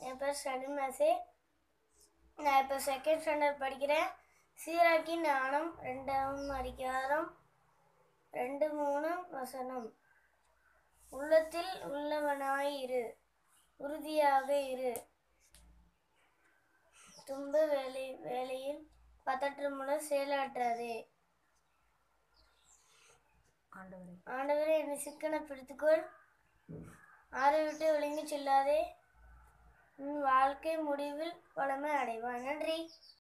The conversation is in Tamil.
என் பேர் சனிமாசே நான் இப்போ செகண்ட் ஸ்டாண்டர்ட் படிக்கிறேன் சீராக்கி ஞானம் ரெண்டாம் அதிகாரம் ரெண்டு மூணு வசனம் உள்ளத்தில் உள்ளவனாய் இரு உறுதியாக இரு துன்ப வேலை வேலையில் பதற்றமுடன் செயலாற்றாதே ஆண்டவரே ஆண்டவரே என்னை சிக்கன பிடித்துக்கொள் ஆறை விட்டு விளங்கி செல்லாதே உன் வாழ்க்கை முடிவில் வளமை அடைவாய் நன்றி